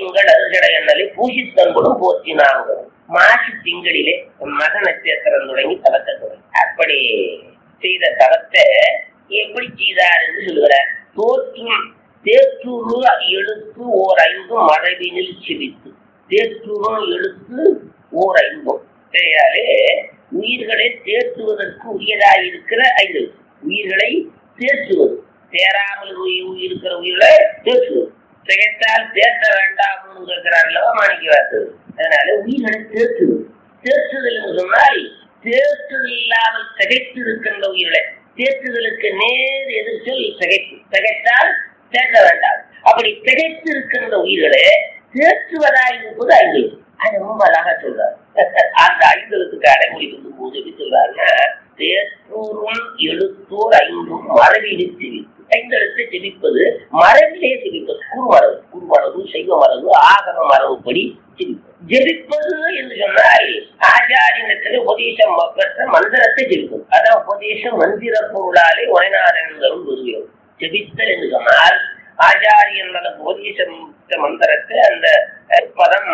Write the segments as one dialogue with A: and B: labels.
A: திங்கள் அருகடை அண்ணலை பூசித்தன்படும் போற்றினாங்க மாசி திங்களிலே மக நட்சத்திரம் தொடங்கி தவத்தை தொடங்கி அப்படி செய்த தவத்தை எப்படி செய்தார் என்று சொல்லுகிறார் தோற்றும் தேற்றுரு எழுத்து ஓர் ஐந்தும் மறைவினில் சிரித்து தேற்றுரும் எழுத்து ஓர் ஐந்தும் சரியாலே உயிர்களை தேற்றுவதற்கு உரியதாயிருக்கிற ஐந்து உயிர்களை தேற்றுவது தேராமல் உயிர் இருக்கிற உயிர்களை தேற்றுவது திகைத்தால் தேற்ற வேண்டாம்னு கேட்கிறார் அல்லவா மாணிக்கவாசர் அதனால உயிர்களை தேற்றுவது தேற்றுதல் என்று சொன்னால் தேற்றுதல் இல்லாமல் திகைத்து இருக்கின்ற உயிர்களை தேற்றுதலுக்கு நேர் எதிர்ச்சொல் திகைப்பு திகைத்தால் தேற்ற வேண்டாம் அப்படி திகைத்து இருக்கின்ற உயிர்களை தேற்றுவதாய் இருப்பது ஐந்து அது ரொம்ப அழகா சொல்றாரு அந்த ஐந்தெழுத்துக்கு அடைமொழி சொல்லும் போது எப்படி சொல்றாருன்னா தேற்றூரும் எழுத்தோர் ஐந்தும் மரபிலே செவிப்பு ஐந்தெழுத்தை செவிப்பது மரபிலே செவிப்பது குருமரபு குருமரபு செய்வ மரபு ஆகம மரபுப்படி செவிப்பது ஜெபிப்பது என்று சொன்னால் ஆச்சாரியத்திலே உபதேசம் பெற்ற மந்திரத்தை ஜெபிப்பது அதான் உபதேச மந்திர பொருளாலே உரைநாதன் விரும்புகிறோம் ஜெபித்தல் என்று சொன்னால் ஆச்சாரியன் நமக்கு உபதேசம் மந்திரத்தை அந்த பதம்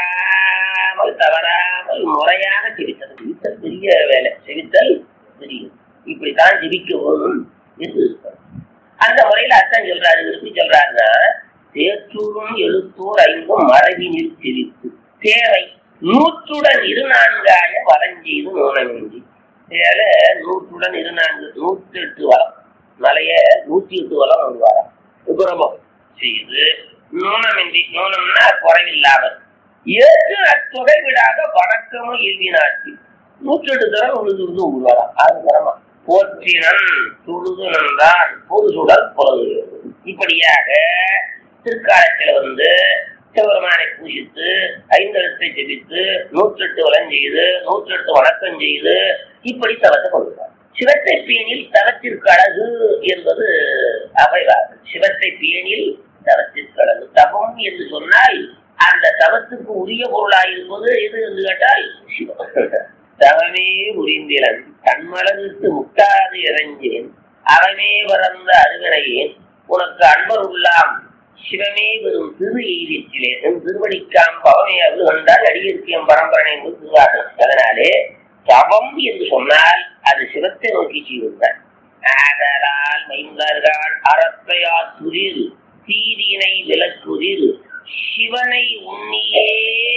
A: மாறாமல் தவறாமல் முறையாக செவித்தல் செவித்தல் பெரிய வேலை செவித்தல் பெரிய இப்படித்தான் ஜெபிக்க வேணும் என்று அந்த முறையில் அர்த்தம் சொல்றாரு விரும்பி சொல்றாருன்னா தேற்றூரும் எழுத்தோர் ஐந்தும் மரபினில் செவித்து தேவை நூற்றுடன் இரு நான்காய வலஞ்செய்து நூனமின்றி ஏழ நூற்றுடன் இரு நான்கு நூற்றி எட்டு வளம் மலைய நூற்றி எட்டு வளம் ஒரு வரம் உபரமம் செய்து நூனமின்றி நூனம்னா குறைவில்லாமல் ஏற்று அத்தொகை விடாத வணக்கமும் இல்வினாட்சி நூற்றி எட்டு தரம் உழுது உழுது உருவாராம் ஆறு தரமா போற்றினன் துழுது நன்றான் பொருசுடல் புலது இப்படியாக திருக்காலத்துல வந்து சிவபெருமானை பூஜித்து ஐந்தெழுத்தை ஜெபித்து நூற்றெட்டு வளம் செய்து நூற்றெட்டு வணக்கம் செய்து இப்படி தவத்தை கொள்கிறார் சிவத்தை பேணில் தவத்திற்கு அழகு என்பது அவைவார் சிவத்தை பேணில் தவத்திற்கு அழகு தவம் என்று சொன்னால் அந்த தவத்துக்கு உரிய பொருளாயிருப்பது எது என்று கேட்டால் சிவம் தவமே புரிந்திலன் கண்மலருக்கு முட்டாது இறைஞ்சேன் அவனே பறந்த அருகனையேன் உனக்கு அன்பர் உள்ளாம் சிவமே வெறும் திரு எய்திற்றிலே என் திருவடிக்காம் பவமே அது வந்தால் அடியிருக்கியம் பரம்பரனை என்று திருவார்கள் அதனாலே தவம் என்று சொன்னால் அது சிவத்தை நோக்கி செய்வதுதான் ஆதலால் மைந்தர்கள் அறத்தையா துரில் தீதினை விலக்குதில் சிவனை உன்னியே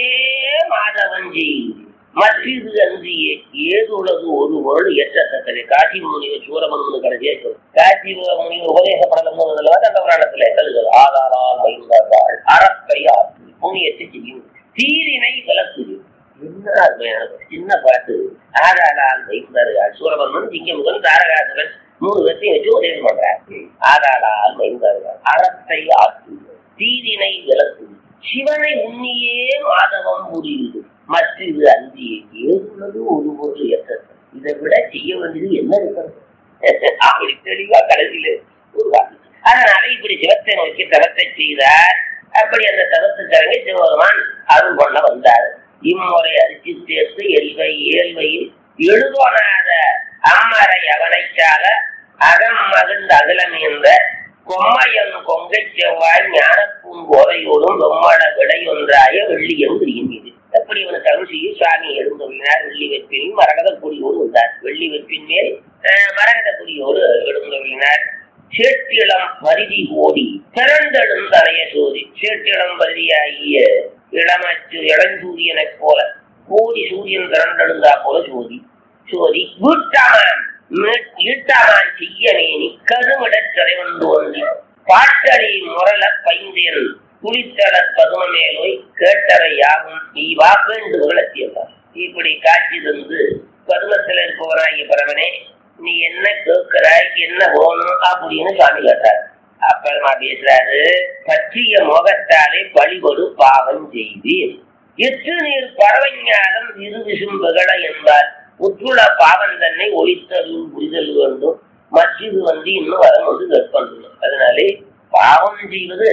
A: மாதவன் செய்து மற்றது அன்றியே ஏதுள்ளது ஒரு பொருள் ஏற்றத்தக்கது காசி முனிவர் சூரமன் கடைசியே காசி முனிவர் உபதேசப்படலம் அந்த புராணத்துல எழுதுகள் ஆதாரால் வைந்தார்கள் அறப்பை ஆற்று புண்ணியத்தை செய்யும் தீரினை விளக்குது என்ன அருமையான சின்ன பாட்டு ஆதாளால் வைந்தார்கள் சூரபன்மன் சிங்கமுகன் தாரகாசுரன் மூணு பேர்த்தையும் வச்சு உதவி பண்றாரு ஆதாளால் வைந்தார்கள் அறத்தை ஆற்று தீரினை விளக்குது சிவனை உன்னியே மாதவம் புரியுது மற்றது அஞ்சியே ஏதுள்ளது ஒரு ஒரு எத்தனை இதை விட செய்ய வேண்டியது என்ன இருக்கிறது அப்படி தெளிவா கடைசியில உருவாக்கு அதனால இப்படி சிவத்தை நோக்கி தவத்தை செய்தார் அப்படி அந்த தவத்துக்காரங்க சிவபெருமான் அருள் கொள்ள வந்தார் இம்முறை அரிசி சேர்த்து எல்வை ஏழ்வையில் எழுதோனாத அம்மரை அவனைச்சால அகம் மகிழ்ந்த அகிலம் என்ற கொம்மையன் கொங்கை செவ்வாய் ஞான பூங்கோதையோடும் ரொம்மள விடையொன்றாய வெள்ளியம் திரும்பியது எப்படி இவனுக்கு அருள் செய்ய சுவாமி எழுந்துள்ளார் வெள்ளி வெப்பில் மரகத கொடியோடு வந்தார் வெள்ளி வெப்பின் மேல் மரகத கொடியோடு எழுந்துள்ளினார் சேட்டிளம் பரிதி ஓடி திரண்டெழுந்தனைய சோதி சேட்டிளம் பரிதியாகிய இளமச்சு இளஞ்சூரியனைப் போல கோடி சூரியன் திரண்டெழுந்தா போல சோதி சோதி வீட்டாமான் ஈட்டாமான் செய்யனேனி கருமிடச் சிறைவந்து ஒன்றி பாட்டடி முரள பைந்தேன் குளித்தட பதுமமேலோய் கேட்டவை யாவும் நீ வா வேண்டுகோள் அத்தியப்பார் இப்படி காட்சி தந்து பதுமத்தில் இருப்பவனாகிய பரவனே நீ என்ன கேட்கிறாய் என்ன வேணும் அப்படின்னு சுவாமி கேட்டார் அப்புறமா பேசுறாரு பற்றிய மோகத்தாலே வழிபடு பாவம் செய்தீர் எட்டு நீர் பறவைஞானம் இரு விசும்புகள என்பார் உற்றுள பாவம் தன்னை ஒழித்தருள் புரிதல் வேண்டும் மற்றது வந்து இன்னும் வரம் வந்து கேட்கணும் அதனாலே பாவம் செய்வது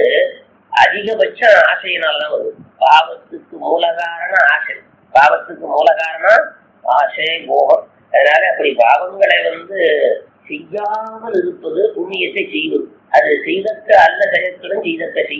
A: அதிகபட்ச ஆசையினால்தான் வரும் பாவத்துக்கு மூல காரணம் ஆசை பாவத்துக்கு மூல காரணம் ஆசை மோகம் அதனால அப்படி பாவங்களை வந்து செய்யாமல் இருப்பது புண்ணியத்தை செய்வது அது செய்தக்க அல்ல செயத்துடன் செய்தக்க செய்ய